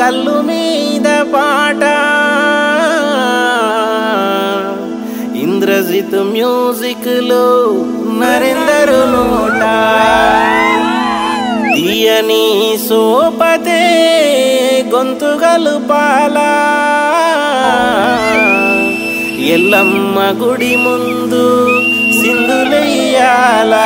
కల్లు మీద పాట ఇంద్రజిత్ మ్యూజిక్ లో నరేందర్ నోట తీయని సోపతే గొంతుగలు పాలా ఎల్లమ్మ గుడి ముందు సింధులెయ్యాలా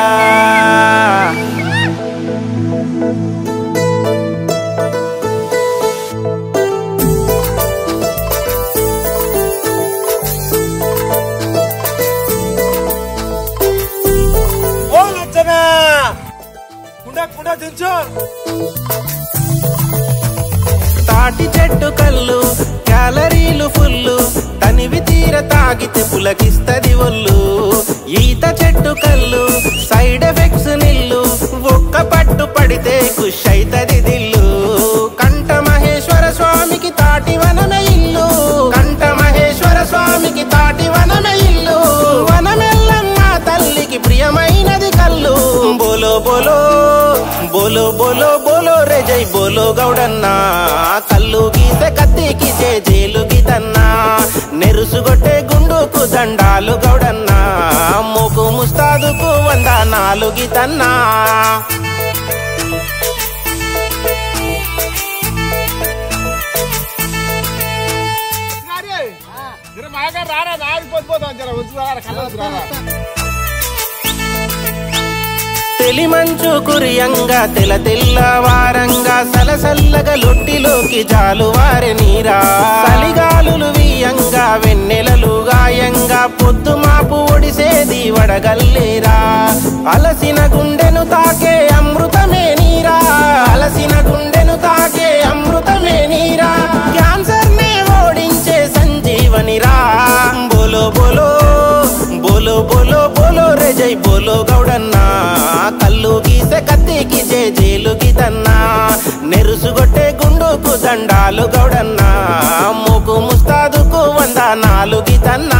ఓ లచ్చనా కుండ కుండ దించు తాటి చెట్టు కళ్ళు క్యాలరీలు ఫుల్లు తనివి తీర తాగితే పులకిస్తది ఒళ్ళు ఈత చెట్టు కళ్ళు సైడ్ ఎఫెక్ట్స్ నిల్లు ఒక్క పట్టు పడితే కుష్ అయితది దిల్లు కంట మహేశ్వర స్వామికి తాటి వనమే ఇల్లు కంట మహేశ్వర స్వామికి తాటి వనమే ఇల్లు వనమెల్లమ్మ తల్లికి ప్రియమైనది కళ్ళు బోలో బోలో బోలో బోలో బోలో రే జై బోలో గౌడన్నా కళ్ళు గీసే కత్తికి జే జేలు గీతన్నా నెరుసుగొట్టే గుండుకు దండాలు గౌడన్నా మోకు ముస్తాదుకు వందనాలు గీతన్నా జర బాగా రారా ఆగిపోతుపోతాం జర వచ్చి రారా కళ్ళ రారా తెలిమంచు కురియంగా తెల తెల్లవారంగా సలసల్లగా లొట్టిలోకి జాలువారె నీరా చలిగాలులు వీయంగా వెన్నెలలు గాయంగా పొద్దు మాపు ఒడిసేది వడగల్లేరా అలసిన గుండెను తాకే అమృతమే నీరా అలసిన గుండెను తాకే అమృతమే నీరా క్యాన్సర్ నే ఓడించే సంజీవనిరా బోలో బోలో బోలో బోలో బోలో రే జై బోలో గౌడన్నా కళ్ళు గీసే కత్తికి జే జేలు గీతన్నా నెరుసుగొట్టే గుండుకు దండాలు గౌడన్నా మూకు ముస్తాదుకు వందనాలు గీతన్నా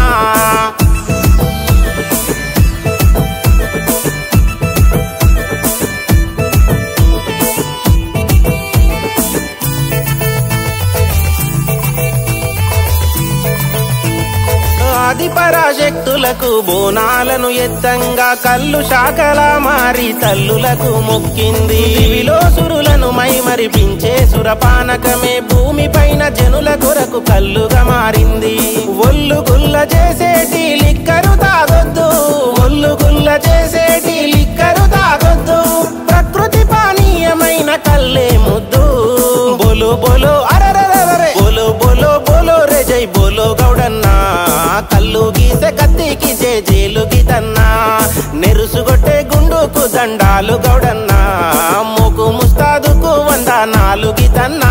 ఆది పరాశక్తులకు బోనాలను ఎత్తంగా కళ్ళు శాఖలా మారి తల్లులకు మొక్కింది దివిలో సురులను మైమరిపించే సురపానకమే భూమి పైన జనుల కొరకు కల్లుగా మారింది ఒళ్ళు గుల్ల చేసేటి లిక్కరు తాగొద్దు ఒళ్ళు గుల్ల చేసేటి లిక్కరు తాగొద్దు ప్రకృతి పానీయమైన కల్లే ముద్దు బోలో బోలో అరరరరే బోలో బోలో బోలో రే జై బోలో గౌడన్నా కళ్ళు గీసే కత్తికి జే జేలు గీతన్నా నెరుసుగొట్టే గుండుకు దండాలు గౌడన్నా మూకు ముస్తాదుకు వందనాలు గీతన్నా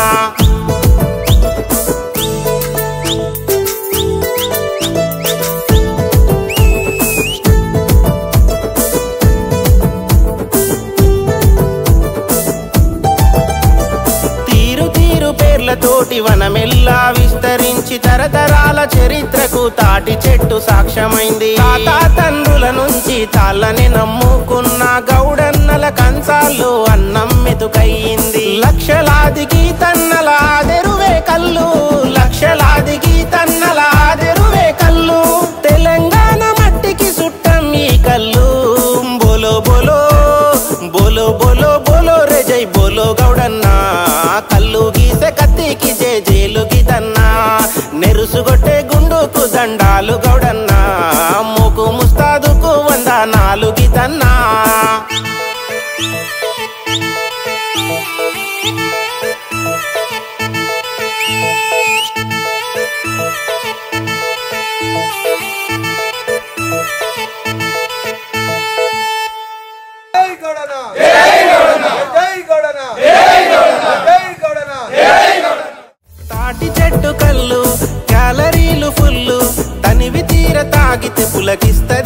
తీరు తీరు పేర్లతోటి వనమెల్లా విస్తరించి తరతరాల చరిత్రకు తాటి చెట్టు సాక్ష్యమైంది తాత తండ్రుల నుంచి తాళ్ళని నమ్ముకున్న గౌడన్నల కంచాల్లో అన్నం మెతుకయ్యింది లక్షలాదికి తన్నల ఆదెరువే కళ్ళు లక్షలాదికి తన్నల ఆదెరువే కళ్ళు తెలంగాణ మట్టికి సుట్టం ఈ కళ్ళు బోలో బోలో బోలో బోలో బోలో రే జై బోలో గౌడన్నా కళ్ళు గీసే కత్తికి జే జేలు గీతన్నా నెరుసుగొట్టే గుండుకు దండాలు గౌడన్నా మూకు ముస్తాదుకు వందనాలు గీతన్నా జై గౌడన జై గౌడన జై గౌడన జై గౌడన జై గౌడన తాటి చెట్టు కళ్ళు క్యాలరీలు ఫుల్లు తనివి తీర తాగితే పులకిస్తది